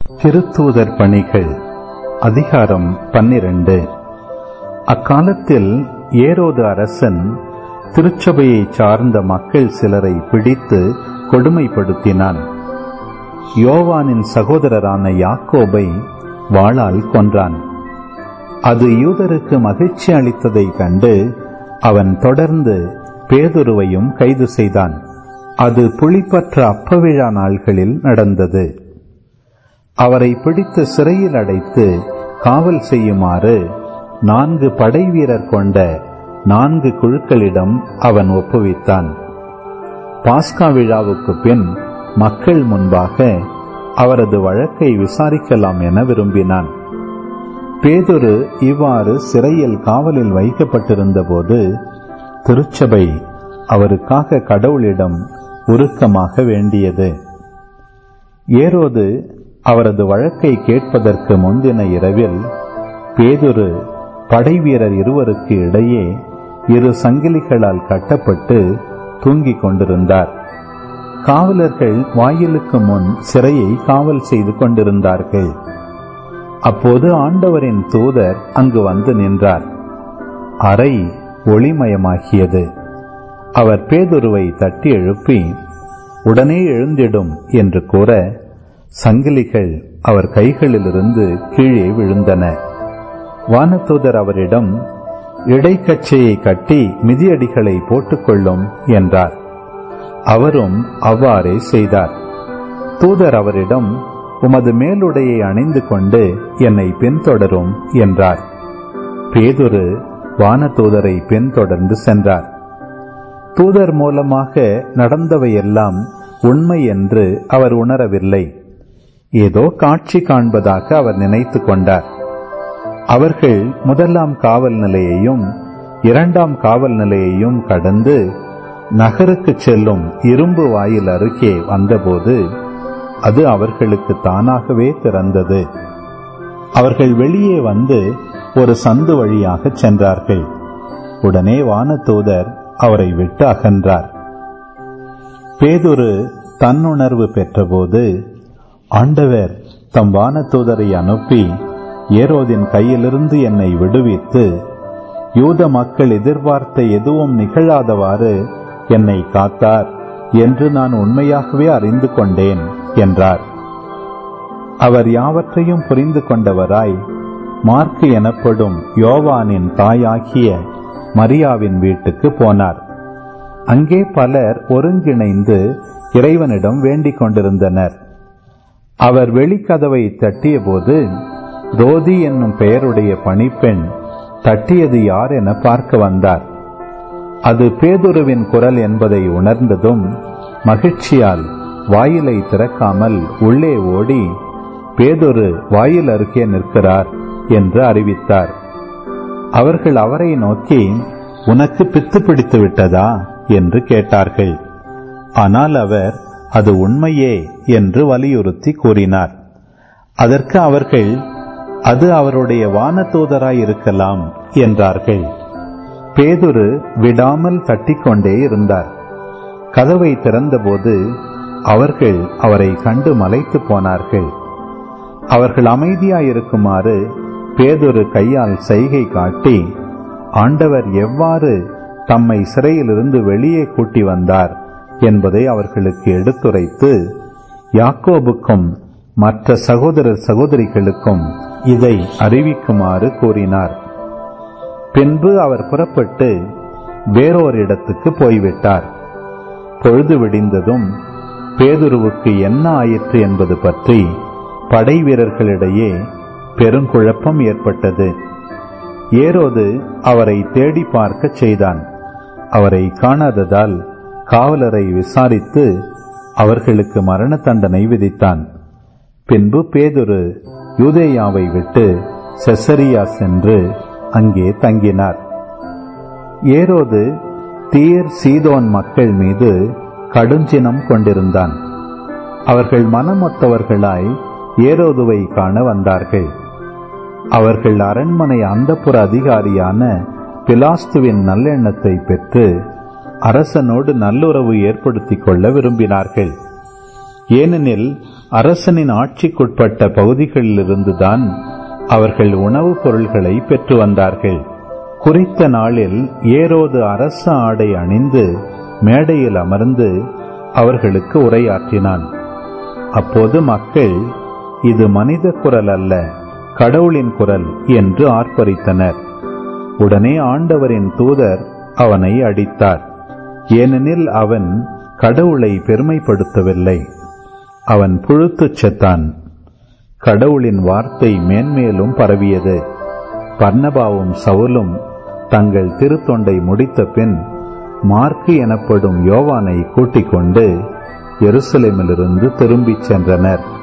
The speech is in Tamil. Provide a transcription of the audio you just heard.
திருத்தூதர் பணிகள் அதிகாரம் பன்னிரண்டு அக்காலத்தில் ஏரோது அரசன் திருச்சபையைச் சார்ந்த மக்கள் சிலரை பிடித்து கொடுமைப்படுத்தினான் யோவானின் சகோதரரான யாக்கோபை வாளால் கொன்றான் அது யூதருக்கு மகிழ்ச்சி அளித்ததைக் கண்டு அவன் தொடர்ந்து பேதுருவையும் கைது செய்தான் அது புளிப்பற்ற அப்பவிழா நாள்களில் நடந்தது அவரை பிடித்து சிறையில் அடைத்து காவல் செய்யுமாறு நான்கு படை வீரர் கொண்ட நான்கு குழுக்களிடம் அவன் ஒப்புவித்தான் பாஸ்கா விழாவுக்கு பின் மக்கள் முன்பாக அவரது வழக்கை விசாரிக்கலாம் என விரும்பினான் பேதுரு இவ்வாறு சிறையில் காவலில் வைக்கப்பட்டிருந்த போது திருச்சபை அவருக்காக கடவுளிடம் உருக்கமாக வேண்டியது ஏரோது அவரது வழக்கை கேட்பதற்கு முந்தின இரவில் பேதுரு படைவீரர் இருவருக்கு இடையே இரு சங்கிலிகளால் கட்டப்பட்டு தூங்கிக் கொண்டிருந்தார் காவலர்கள் வாயிலுக்கு முன் சிறையை காவல் செய்து கொண்டிருந்தார்கள் அப்போது ஆண்டவரின் தூதர் அங்கு வந்து நின்றார் அறை ஒளிமயமாகியது அவர் பேதுருவை தட்டி எழுப்பி உடனே எழுந்திடும் என்று கூற சங்கிலிகள் அவர் கைகளிலிருந்து கீழே விழுந்தன வானதூதர் அவரிடம் இடைக்கச்சையை கட்டி மிதியடிகளை போட்டுக்கொள்ளும் என்றார் அவரும் அவ்வாறே செய்தார் தூதர் அவரிடம் உமது மேலுடையை அணிந்து கொண்டு என்னை பின்தொடரும் என்றார் பேதுரு வானதூதரை பின்தொடர்ந்து சென்றார் தூதர் மூலமாக நடந்தவையெல்லாம் உண்மை என்று அவர் உணரவில்லை ஏதோ காட்சி காண்பதாக அவர் நினைத்து கொண்டார் அவர்கள் முதலாம் காவல் நிலையையும் இரண்டாம் காவல் நிலையையும் கடந்து நகருக்கு செல்லும் இரும்பு வாயில் அருகே வந்தபோது அது அவர்களுக்கு தானாகவே திறந்தது அவர்கள் வெளியே வந்து ஒரு சந்து வழியாக சென்றார்கள் உடனே வானதூதர் அவரை விட்டு அகன்றார் பேதுரு தன்னுணர்வு பெற்றபோது ஆண்டவர் தம் வானதூதரை அனுப்பி ஏரோதின் கையிலிருந்து என்னை விடுவித்து யூத மக்கள் எதிர்பார்த்த எதுவும் நிகழாதவாறு என்னை காத்தார் என்று நான் உண்மையாகவே அறிந்து கொண்டேன் என்றார் அவர் யாவற்றையும் புரிந்து கொண்டவராய் மார்க்கு எனப்படும் யோவானின் தாயாகிய மரியாவின் வீட்டுக்கு போனார் அங்கே பலர் ஒருங்கிணைந்து இறைவனிடம் வேண்டிக் கொண்டிருந்தனர் அவர் வெளிக்கதவை தட்டியபோது ரோதி என்னும் பெயருடைய பணிப்பெண் தட்டியது யார் என பார்க்க வந்தார் அது பேதுருவின் குரல் என்பதை உணர்ந்ததும் மகிழ்ச்சியால் வாயிலை திறக்காமல் உள்ளே ஓடி பேதுரு வாயில் அருகே நிற்கிறார் என்று அறிவித்தார் அவர்கள் அவரை நோக்கி உனக்கு பித்து பிடித்து விட்டதா என்று கேட்டார்கள் ஆனால் அவர் அது உண்மையே என்று வலியுறுத்தி கூறினார் அதற்கு அவர்கள் அது அவருடைய வானதூதராய் இருக்கலாம் என்றார்கள் பேதுரு விடாமல் தட்டிக்கொண்டே இருந்தார் கதவை திறந்தபோது அவர்கள் அவரை கண்டு மலைத்து போனார்கள் அவர்கள் அமைதியாயிருக்குமாறு பேதுரு கையால் செய்கை காட்டி ஆண்டவர் எவ்வாறு தம்மை சிறையிலிருந்து வெளியே கூட்டி வந்தார் என்பதை அவர்களுக்கு எடுத்துரைத்து யாக்கோபுக்கும் மற்ற சகோதரர் சகோதரிகளுக்கும் இதை அறிவிக்குமாறு கூறினார் பின்பு அவர் புறப்பட்டு வேறோர் இடத்துக்கு போய்விட்டார் பொழுது விடிந்ததும் பேதுருவுக்கு என்ன ஆயிற்று என்பது பற்றி படை வீரர்களிடையே பெருங்குழப்பம் ஏற்பட்டது ஏரோது அவரை தேடி பார்க்க செய்தான் அவரை காணாததால் காவலரை விசாரித்து அவர்களுக்கு மரண தண்டனை விதித்தான் பின்பு பேதுரு யூதேயாவை விட்டு செசரியா சென்று அங்கே தங்கினார் ஏரோது தீர் சீதோன் மக்கள் மீது கடுஞ்சினம் கொண்டிருந்தான் அவர்கள் மனமொத்தவர்களாய் ஏரோதுவை காண வந்தார்கள் அவர்கள் அரண்மனை அந்தப்புற அதிகாரியான பிலாஸ்துவின் நல்லெண்ணத்தை பெற்று அரசனோடு நல்லுறவு ஏற்படுத்திக் கொள்ள விரும்பினார்கள் ஏனெனில் அரசனின் ஆட்சிக்குட்பட்ட பகுதிகளிலிருந்துதான் அவர்கள் உணவுப் பொருள்களை பெற்று வந்தார்கள் குறித்த நாளில் ஏரோது அரச ஆடை அணிந்து மேடையில் அமர்ந்து அவர்களுக்கு உரையாற்றினான் அப்போது மக்கள் இது மனித குரல் அல்ல கடவுளின் குரல் என்று ஆர்ப்பரித்தனர் உடனே ஆண்டவரின் தூதர் அவனை அடித்தார் ஏனெனில் அவன் கடவுளை பெருமைப்படுத்தவில்லை அவன் புழுத்துச் செத்தான் கடவுளின் வார்த்தை மேன்மேலும் பரவியது பர்ணபாவும் சவுலும் தங்கள் திருத்தொண்டை முடித்த பின் மார்க்கு எனப்படும் யோவானை கூட்டிக் கொண்டு எருசலேமிலிருந்து திரும்பிச் சென்றனர்